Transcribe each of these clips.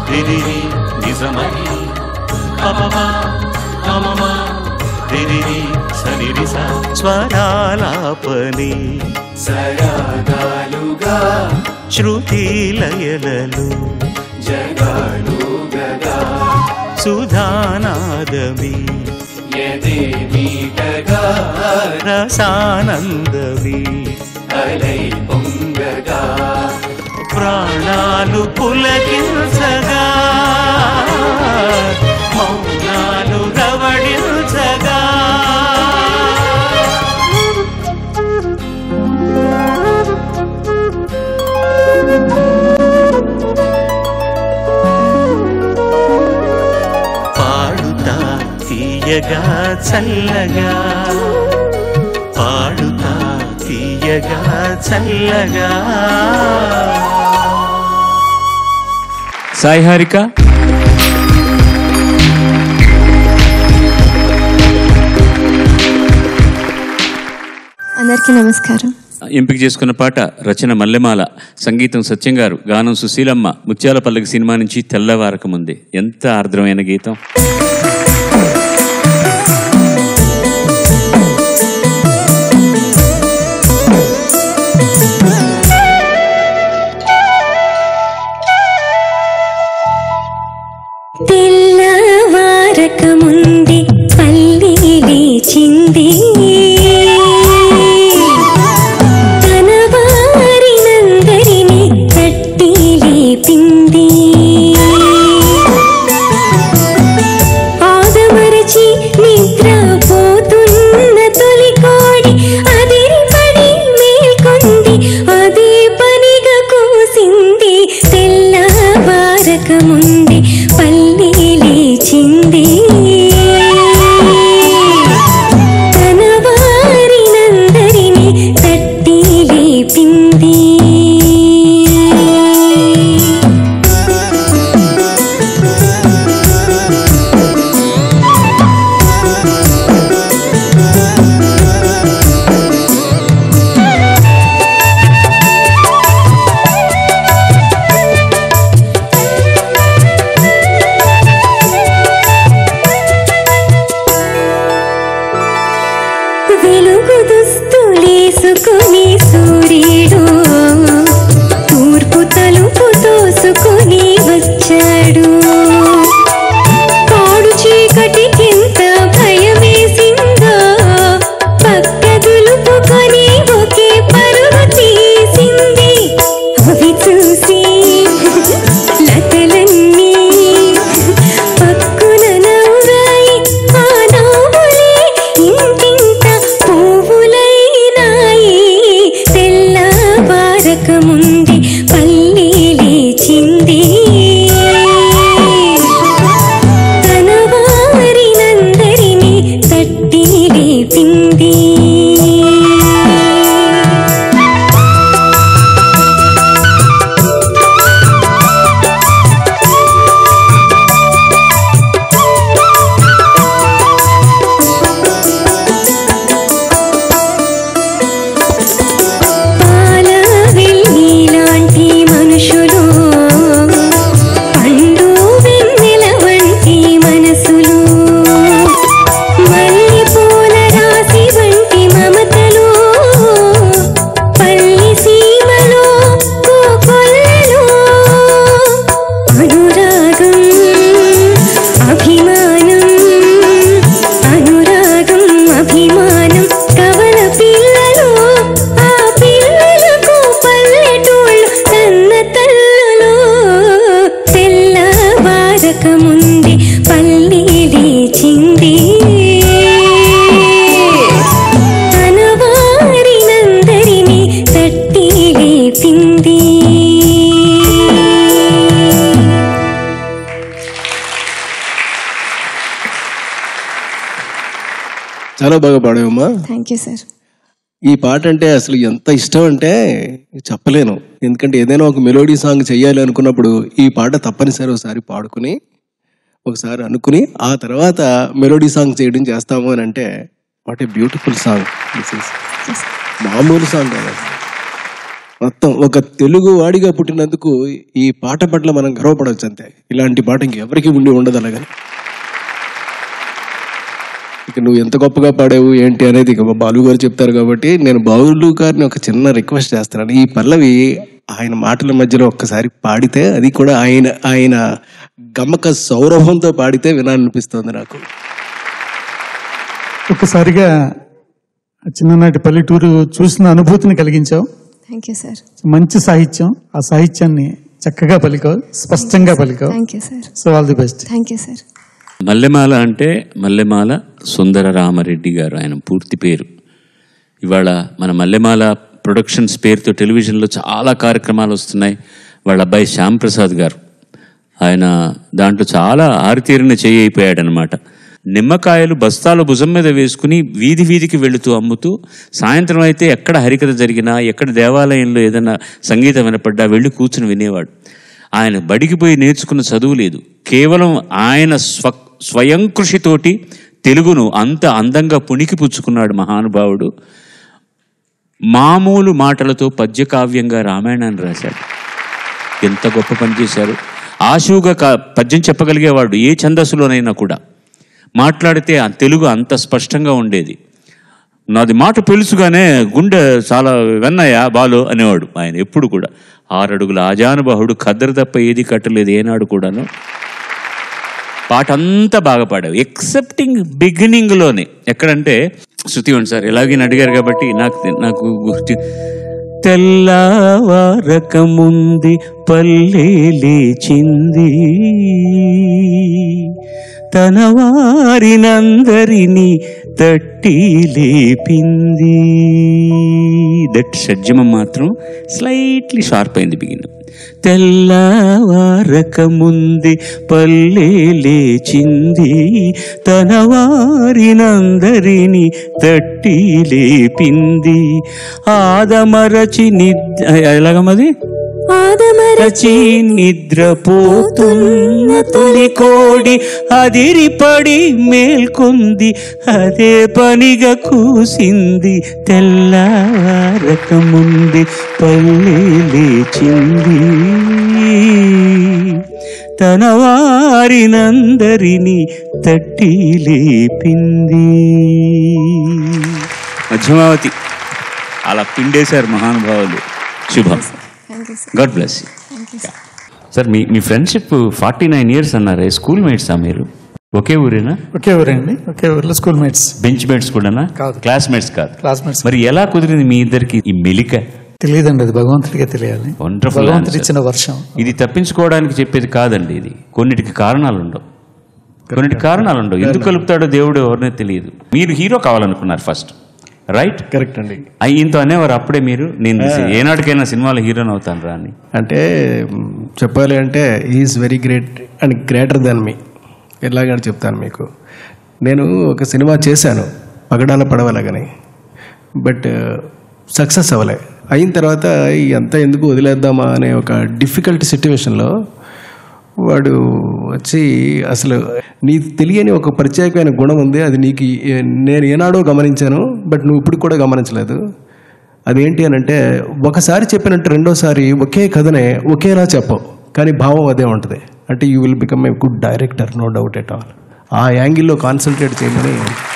రిరిరి నిజమని పమమ పమమ రిరిరి సరిరిస స్వరాలాపని సరాగాలుగా శృతి లయలలు జగాలుగగా సుధానాదమి ఎదే మీటగా రసానందమి అలై పొంగగా ప్రాణాలు పులకించగా మౌనాలు రవడించగా పాడుతా తీయగా చల్లగా పాడుతా తీయగా చల్లగా సాయి హారిక అందరికీ నమస్కారం ఎంపిక చేసుకున్న పాట రచన మల్లెమాల సంగీతం సత్యం గారు గానం సుశీలమ్మ ముత్యాల పల్లకి సినిమా నుంచి తెల్లవారక ముందే ఎంత ఆర్ద్రమైన గీతం తెల్లవారక ముందే పల్లి లేచింది తన వారినందరినీ తట్టి లేపింది ఆదమరచి నిద్రపోతున్న తొలి కోడి అదిరిపడి మేల్కొంది అదే పనిగా కూసింది తెల్లవారక ముందే పల్లి లేచింది తన వారినందరినీ తట్టి లేపింది వెలుగు దుస్తులేసుకుని సూర్యుడు తూర్పు తలుపు తోసుకుని వచ్చాడు కాడు చీకటికింత భయమేసిందో పక్క దులుపుకొని ఒకే పరుగు తీసింది అవి చూసి లతలన్నీ పక్కున నవ్వాయి ఆ నవ్వులే ఇంటింత పువ్వులైనాయి తెల్లవారక ముందే పల్లి లేచింది తన వారినందరినీ తట్టి లేపింది పాల వెన్నీలాంటి మనుషులు పండు వెన్నెల వంటి మనసులు మల్లి పూల రాశి వంటి మమతలు పల్లి సీమలో కోకొల్లలో అనురాగం అభిమానం అనురాగం అభిమానం కవల పిల్లలు ఆ పిల్లలకు పల్లెటూళ్ళు తన్న తల్లులు తెల్లవారక ముందే పల్లి లేచింది తన వారినందరినీ తట్టి లేపింది చాలా బాగా పాడావమ్మా థ్యాంక్ యూ సార్ ఈ పాట అంటే అసలు ఎంత ఇష్టం అంటే చెప్పలేను ఎందుకంటే ఏదైనా ఒక మెలోడీ సాంగ్ చేయాలి అనుకున్నప్పుడు ఈ పాట తప్పనిసరి ఒకసారి పాడుకుని ఒకసారి అనుకుని ఆ తర్వాత మెలోడీ సాంగ్ చేయడం చేస్తాము అని అంటే what a beautiful song this is మామూలు సాంగ్ కాదు మొత్తం ఒక తెలుగు వాడిగా పుట్టినందుకు ఈ పాట పట్ల మనం గర్వపడవచ్చు అంతే ఇలాంటి పాట ఇంకెవరికి ఉండి ఉండదు అలాగని ఇక నువ్వు ఎంత గొప్పగా పాడావు ఏంటి అనేది ఇక బాలు గారు చెప్తారు కాబట్టి నేను బాలు గారిని ఒక చిన్న రిక్వెస్ట్ చేస్తున్నాను ఈ పల్లవి ఆయన మాటల మధ్యలో ఒక్కసారి పాడితే అది కూడా ఆయన ఆయన గమ్మక సౌరభంతో పాడితే వినాలనిపిస్తుంది నాకు ఒక్కసారిగా చిన్ననాటి పల్లెటూరు చూసిన అనుభూతిని కలిగించావు థ్యాంక్ యూ సార్ మంచి సాహిత్యం ఆ సాహిత్యాన్ని చక్కగా పలికావు స్పష్టంగా పలికావు thank you sir so all the best thank you sir Mallemala అంటే మల్లెమాల సుందర రామరెడ్డి గారు ఆయన పూర్తి పేరు ఇవాళ మన మల్లెమాల ప్రొడక్షన్స్ పేరుతో టెలివిజన్లో చాలా కార్యక్రమాలు వస్తున్నాయి వాళ్ళ అబ్బాయి శ్యామ్ ప్రసాద్ గారు ఆయన దాంట్లో చాలా ఆరితీరిన చేయి అయిపోయాడనమాట నిమ్మకాయలు బస్తాల భుజం మీద వేసుకుని వీధి వీధికి వెళుతూ అమ్ముతూ సాయంత్రం అయితే ఎక్కడ హరికథ జరిగినా ఎక్కడ దేవాలయంలో ఏదైనా సంగీతం వినపడ్డా వెళ్ళి కూర్చుని వినేవాడు ఆయన బడికి పోయి నేర్చుకున్న చదువు లేదు కేవలం ఆయన స్వ స్వయం కృషితోటి తెలుగును అంత అందంగా పుణికి పుచ్చుకున్నాడు మహానుభావుడు మామూలు మాటలతో పద్యకావ్యంగా రామాయణాన్ని రాశాడు ఎంత గొప్ప పని చేశారు ఆశువుగా కా- పద్యం చెప్పగలిగేవాడు ఏ ఛందస్సులోనైనా కూడా మాట్లాడితే ఆ తెలుగు అంత స్పష్టంగా ఉండేది నాది మాట పెలుసుగానే గుండె చాలా వెన్నయ్య బాలు అనేవాడు ఆయన ఎప్పుడు కూడా ఆరడుగుల ఆజానుబాహుడు ఖద్దరు తప్ప ఏది కట్టలేదు ఏనాడు కూడాను పాట అంతా బాగా పాడావు ఎక్సెప్టింగ్ బిగినింగ్లోనే ఎక్కడంటే శృతి ఉంది సార్ ఎలాగైనా అడిగారు కాబట్టి నాకు నాకు గుర్తు తెల్లవారకముంది పల్లె లేచింది తన వారినందరినీ తట్టి లేపింది దట్ షడ్జమం మాత్రం స్లైట్లీ షార్ప్ అయింది బిగిన్ తెల్లవారకముంది పల్లె లేచింది తన వారినందరినీ తట్టి లేపింది ఆదమరచి నిద్ర ఎలాగమ్మది ఆదమర రచి నిద్రపోతున్న తొలి కోడి అదిరిపడి మేల్కొంది అదే పనిగా కూసింది తెల్లవారక ముందు పల్లె లేచింది తన వారినందరినీ తట్టి లేపింది మధ్యమావతి అలా పిండేశారు మహానుభావులు శుభం thank you sir God bless you thank you sir sir మీ మీ ఫ్రెండ్షిప్ ఫార్టీ నైన్ ఇయర్స్ అన్నారే స్కూల్ మేట్సా మీరు ఒకే ఊరేనా ఒకే ఊరండి ఒకే ఊర్లో స్కూల్ మేట్స్ బెంచ్ మేట్స్ కూడానా కాదు. క్లాస్మేట్స్ కాదు క్లాస్మేట్స్ మరి ఎలా కుదిరింది మీ ఇద్దరికి ఈ మెలిక తెలియదండి అది భగవంతుడికే తెలియాలి Wonderful భగవంతుడు answer. ఇచ్చిన వర్షం ఇది తప్పించుకోవడానికి చెప్పేది కాదండి ఇది కొన్నిటికి కారణాలు ఉండవు కొన్నిటికి కారణాలు ఉండవు ఎందుకు కలుపుతాడో దేవుడు ఎవరినే తెలియదు మీరు హీరో కావాలనుకున్నారు ఫస్ట్ రైట్ కరెక్ట్ అండి ఇంత అనేవారు అప్పుడే మీరు నేను ఏనాటికైనా సినిమాలో హీరోని అవుతాను రా అని అంటే మ్, చెప్పాలి అంటే is very great and greater than మీ ఎలాగని చెప్తాను మీకు నేను ఒక సినిమా చేశాను పగడాల పడవలగని బట్ సక్సెస్ అవ్వలే అయిన తర్వాత ఎంత ఎందుకు వదిలేద్దామా అనే ఒక డిఫికల్ట్ సిచ్యువేషన్లో వాడు వచ్చి అసలు నీకు తెలియని ఒక ప్రత్యేకమైన గుణం ఉంది అది నీకు ఏ- నేను ఏనాడో గమనించాను బట్ నువ్వు ఇప్పుడు కూడా గమనించలేదు అదేంటి అని అంటే ఒకసారి చెప్పినట్టు రెండోసారి ఒకే కథనే ఒకేలా చెప్పవు కానీ భావం అదే ఉంటుంది అంటే you will become a good director no doubt at all ఆ యాంగిల్లో కాన్సన్ట్రేట్ చేయమని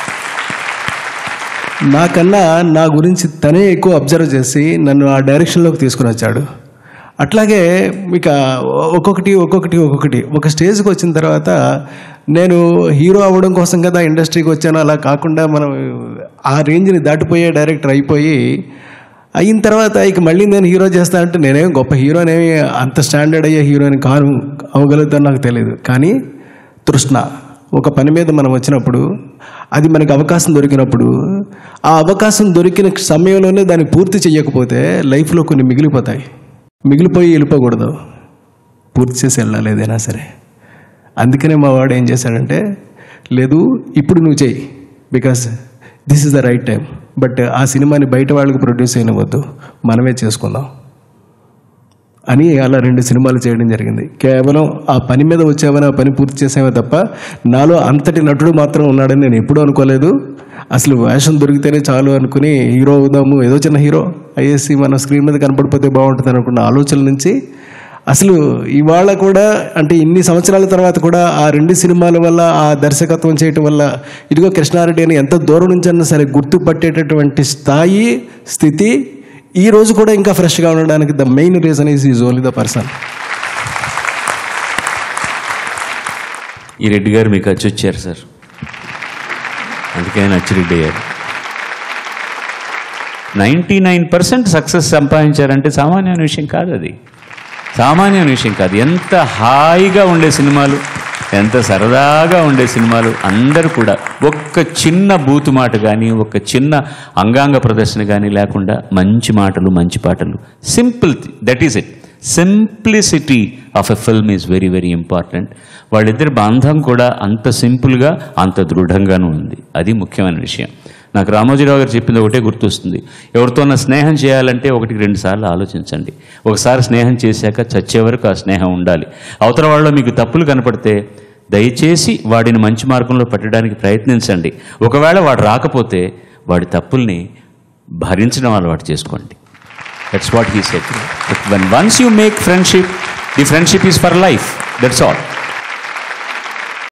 నాకన్నా నా గురించి తనే ఎక్కువ అబ్జర్వ్ చేసి నన్ను ఆ డైరెక్షన్లోకి తీసుకుని వచ్చాడు అట్లాగే ఇక ఒక్కొక్కటి ఒక్కొక్కటి ఒక్కొక్కటి ఒక స్టేజ్కి వచ్చిన తర్వాత నేను హీరో అవ్వడం కోసం కదా ఇండస్ట్రీకి వచ్చాను అలా కాకుండా మనం ఆ రేంజ్ని దాటిపోయే డైరెక్టర్ అయిపోయి అయిన తర్వాత ఇక మళ్ళీ నేను హీరో చేస్తా అంటే నేనేం గొప్ప హీరోనేమి అంత స్టాండర్డ్ అయ్యే హీరోని కాను అవ్వగలుగుతాను నాకు తెలియదు కానీ తృష్ణ ఒక పని మీద మనం వచ్చినప్పుడు అది మనకి అవకాశం దొరికినప్పుడు ఆ అవకాశం దొరికిన సమయంలోనే దాన్ని పూర్తి చేయకపోతే లైఫ్లో కొన్ని మిగిలిపోతాయి మిగిలిపోయి వెళ్ళిపోకూడదు పూర్తి చేసి వెళ్ళాలి ఏదైనా సరే అందుకనే మా వాడు ఏం చేశాడంటే లేదు ఇప్పుడు నువ్వు చెయ్యి because this is the right time but ఆ సినిమాని బయట వాళ్ళకి ప్రొడ్యూస్ చేయనివ్వద్దు మనమే చేసుకుందాం అని అలా రెండు సినిమాలు చేయడం జరిగింది కేవలం ఆ పని మీద వచ్చామని ఆ పని పూర్తి చేసామే తప్ప నాలో అంతటి నటుడు మాత్రం ఉన్నాడని నేను ఎప్పుడూ అనుకోలేదు అసలు వేషం దొరికితేనే చాలు అనుకుని హీరో అవుదాము ఏదో చిన్న హీరో అయ్యేసి మన స్క్రీన్ మీద కనపడిపోతే బాగుంటుంది అనుకున్న ఆలోచన నుంచి అసలు ఇవాళ కూడా అంటే ఇన్ని సంవత్సరాల తర్వాత కూడా ఆ రెండు సినిమాల వల్ల ఆ దర్శకత్వం చేయటం వల్ల ఇదిగో కృష్ణారెడ్డి అని ఎంత దూరం నుంచి అన్నా సరే గుర్తుపట్టేటటువంటి స్థాయి స్థితి ఈ రోజు కూడా ఇంకా ఫ్రెష్గా ఉండడానికి the main reason is is only the person ఈ రెడ్డి గారు మీకు వచ్చి వచ్చారు సార్ అందుకే ఆయన అచ్చిరెడ్డి అయ్యారు నైంటీ నైన్ పర్సెంట్ సక్సెస్ సంపాదించారంటే సామాన్యమైన విషయం కాదు అది సామాన్యమైన విషయం కాదు ఎంత హాయిగా ఉండే సినిమాలు ఎంత సరదాగా ఉండే సినిమాలు అందరూ కూడా ఒక్క చిన్న బూతు మాట కానీ ఒక చిన్న అంగాంగ ప్రదర్శన కానీ లేకుండా మంచి మాటలు మంచి పాటలు simple that is it simplicity of a film is very very important వాళ్ళిద్దరి బంధం కూడా అంత సింపుల్గా అంత దృఢంగానూ ఉంది అది ముఖ్యమైన విషయం నాకు రామోజీరావు గారు చెప్పింది ఒకటే గుర్తొస్తుంది ఎవరితోన్నా స్నేహం చేయాలంటే ఒకటికి రెండు సార్లు ఆలోచించండి ఒకసారి స్నేహం చేశాక చచ్చే వరకు ఆ స్నేహం ఉండాలి అవతల వాళ్ళలో మీకు తప్పులు కనపడితే దయచేసి వాడిని మంచి మార్గంలో పెట్టడానికి ప్రయత్నించండి ఒకవేళ వాడు రాకపోతే వాడి తప్పుల్ని భరించడం అలవాటు చేసుకోండి that's what he said when once you make friendship the friendship is for life that's all